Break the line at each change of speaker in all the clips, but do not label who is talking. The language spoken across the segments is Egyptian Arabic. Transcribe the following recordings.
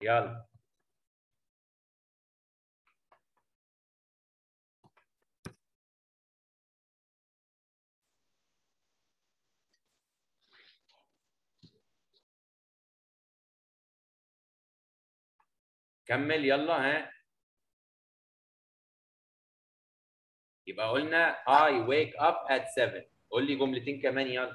يلا كمل يلا ها يبقى قلنا I wake up at 7 قول لي جملتين كمان يلا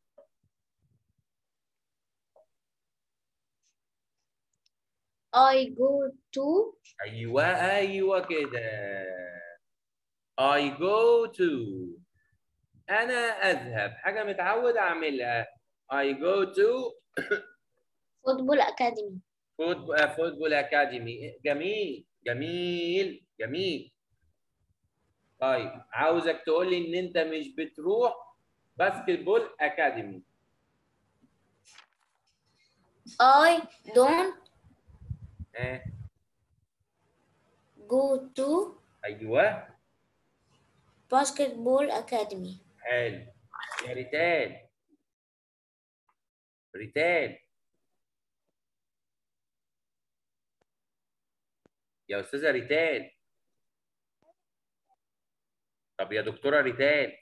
I go to
ايوه ايوه كده I go to انا اذهب حاجه متعود اعملها I go to
football academy
فوتبول اكاديمي جميل جميل جميل طيب عاوزك تقول لي ان انت مش بتروح باسكت بول اكاديمي
I don't
اه
go to
ايوه
basketball academy
حلو يا ريتال ريتال يا استاذه ريتال طب يا دكتوره ريتال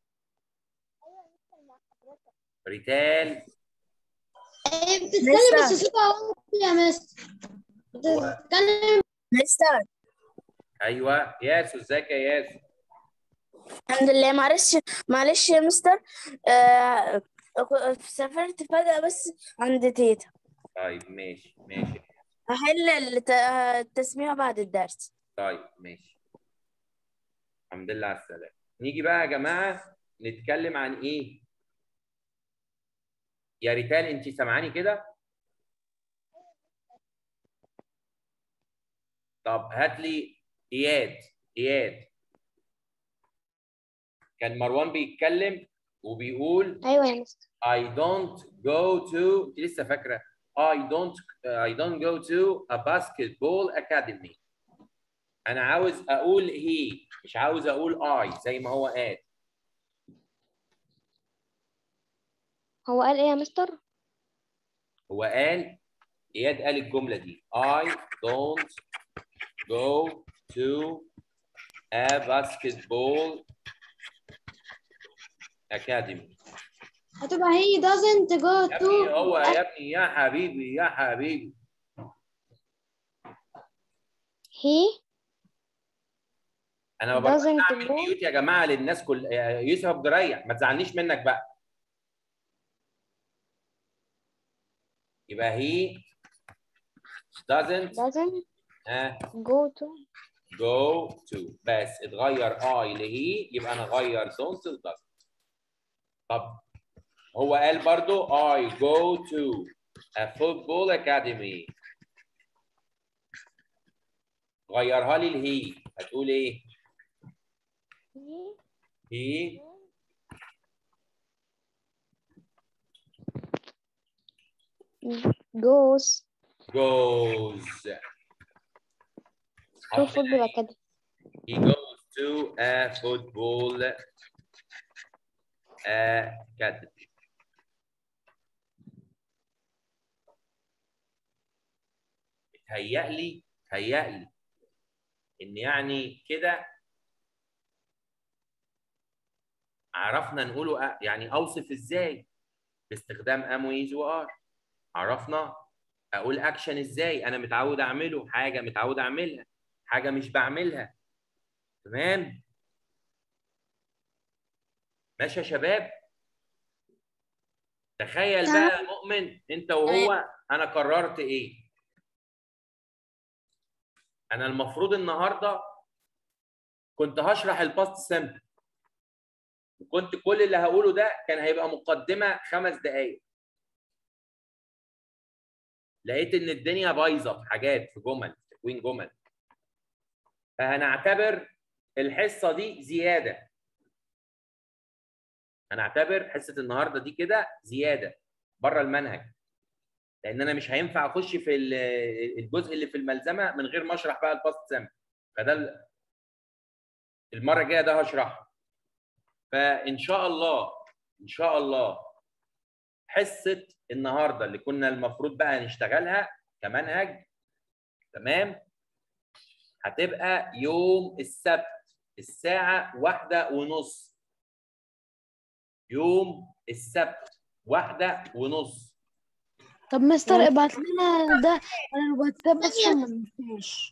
ريتال
بتتكلم بس صوتها يا مستر بتتكلم
مستر
ايوه ياسو ازيك يا ياسو
الحمد لله معلش معلش يا مستر آه سافرت فجأة بس عند تيتا
طيب ماشي ماشي
هحل الت- التسميع بعد الدرس
طيب ماشي الحمد لله على السلامه نيجي بقى يا جماعه نتكلم عن ايه يا ريتال انت سامعاني كده طب هات لي اياد اياد كان مروان بيتكلم وبيقول
ايوه يا مستر
I don't go to انت لسه فاكره I don't I don't go to a basketball academy انا عاوز اقول he مش عاوز اقول I زي ما هو قال
هو قال ايه يا مستر
هو قال اياد قال الجمله دي I don't go to a basketball academy
هتبقى he doesn't go
يا ابني
to
هو يا ابني يا حبيبي يا حبيبي
he
انا ما
Doesn't
بعمل
go.
ميوت يا جماعه للناس كل يا يوسف عبد الريح ما تزعلنيش منك بقى يبقى هي doesn't
doesn't
ها
go to
go to بس اتغير اي لهي يبقى انا اغير don't ل doesn't طب هو قال برضو I go to a football academy غيرها لي لهي هتقول ايه؟ هي
goes
goes
to football academy
He goes to a football academy. تهيألي تهيألي إن يعني كده عرفنا نقوله أ- يعني أوصف إزاي باستخدام am ويز وار عرفنا أقول أكشن إزاي أنا متعود أعمله حاجة متعود أعملها حاجة مش بعملها تمام ماشي يا شباب تخيل بقى يا مؤمن انت وهو انا قررت ايه انا المفروض النهارده كنت هشرح الباست سامبل وكنت كل اللي هقوله ده كان هيبقى مقدمه خمس دقائق لقيت ان الدنيا بايظه في حاجات في جمل في تكوين جمل فهنعتبر الحصه دي زياده هنعتبر حصه النهارده دي كده زياده بره المنهج لان انا مش هينفع اخش في ال- الجزء اللي في الملزمه من غير ما اشرح بقى الباست سامبل فده ال- المره الجايه ده هشرحه فان شاء الله ان شاء الله حصه النهارده اللي كنا المفروض بقى نشتغلها كمنهج تمام هتبقى يوم السبت الساعة واحدة ونص يوم السبت واحدة ونص
طب مستر ابعت لنا ده على الواتساب عشان ما ننساش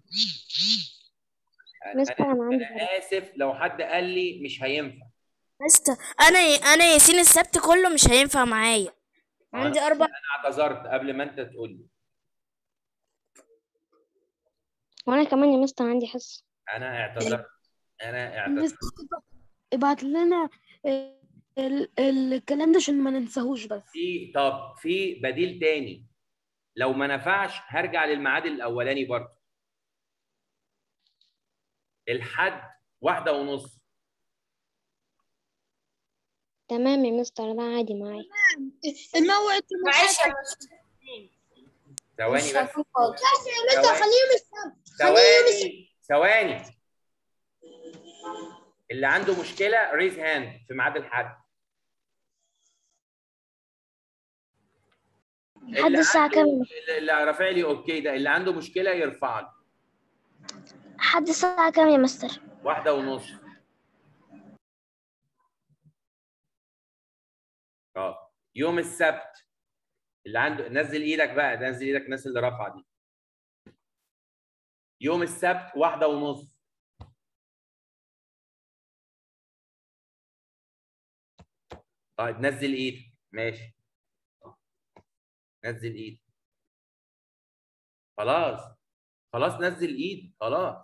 مستر انا عندي
أنا آسف لو حد قال لي مش هينفع
مستر انا انا ياسين السبت كله مش هينفع معايا عندي اربع
أنا اعتذرت قبل ما أنت تقول لي
وانا كمان يا مستر عندي حصه
أنا اعتذرت أنا اعتذرت
مستر ابعت لنا ال- ال- الكلام ده عشان ما ننساهوش بس
في طب في بديل تاني لو ما نفعش هرجع للميعاد الاولاني برضه الحد واحدة ونص
تمام يا مستر ده عادي معايا
الموعد
معلش يا
ثواني بس
يا مستر
ثواني.
خليهم السبت خليهم
ثواني ثواني اللي عنده مشكلة ريز هاند في ميعاد الحد
لحد
اللي
الساعة
عنده-
كام؟
اللي رافع لي اوكي ده اللي عنده مشكلة يرفع لي
لحد الساعة كام يا مستر؟
واحدة ونص اه يوم السبت اللي عنده نزل ايدك بقى نزل ايدك الناس اللي رافعه دي يوم السبت واحدة ونص طيب نزل ايدك ماشي نزل ايدك خلاص خلاص نزل ايد خلاص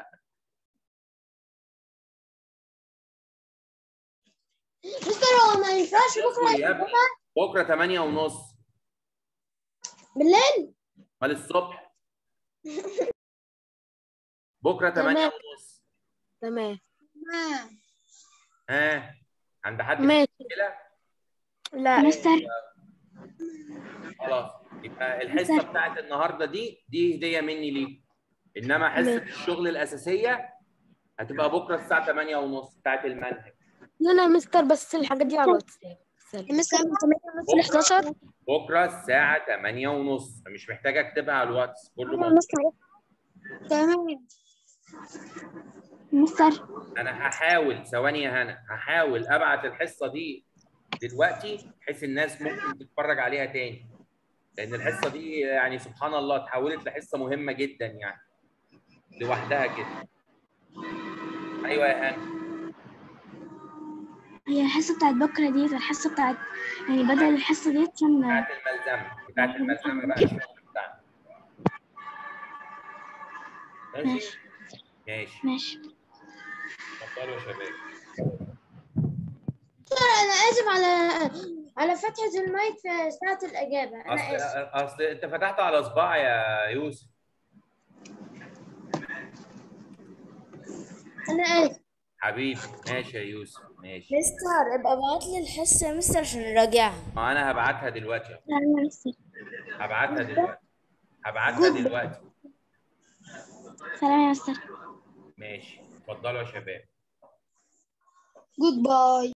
مستر هو ما ينفعش بكره
يا ابني بكره 8 ونص
بالليل
امال الصبح بكره 8
تمام.
ونص
تمام
ها عند حد في
ماشي
مشكله
لا
مستر
خلاص يبقى الحصه بتاعت النهارده دي دي هديه مني ليك انما حصه
ماشي.
الشغل الاساسيه هتبقى بكره الساعه 8 ونص بتاعت المنهج
لا لا مستر بس الحاجات دي على الواتساب سلام.
مستر
بكره بكره الساعه 8 ونص مش محتاج اكتبها على الواتس كله موجود.
تمام
مستر
انا هحاول ثواني يا هنا هحاول ابعت الحصه دي دلوقتي بحيث الناس ممكن تتفرج عليها تاني لان الحصه دي يعني سبحان الله اتحولت لحصه مهمه جدا يعني لوحدها كده ايوه يا هنا
هي الحصة بتاعت بكرة دي الحصة بتاعت يعني بدل الحصة دي عشان
بتاعت الملزمه بتاعت الملزمه بقى الشغل بتاعنا ماشي ماشي
ماشي
اتفضلوا يا شباب
انا اسف على على فتحة المايك في ساعة الإجابة أنا
اصل
آسف
اصل انت فتحت على صباع يا يوسف
أنا آسف
حبيبي ماشي يا يوسف ماشي
مستر ابقى ابعت لي الحصة يا مستر عشان نراجعها
ما انا هبعتها دلوقتي أهو.
لا مستر
هبعتها دلوقتي هبعتها دلوقتي
سلام يا مستر
ماشي اتفضلوا يا شباب
جود باي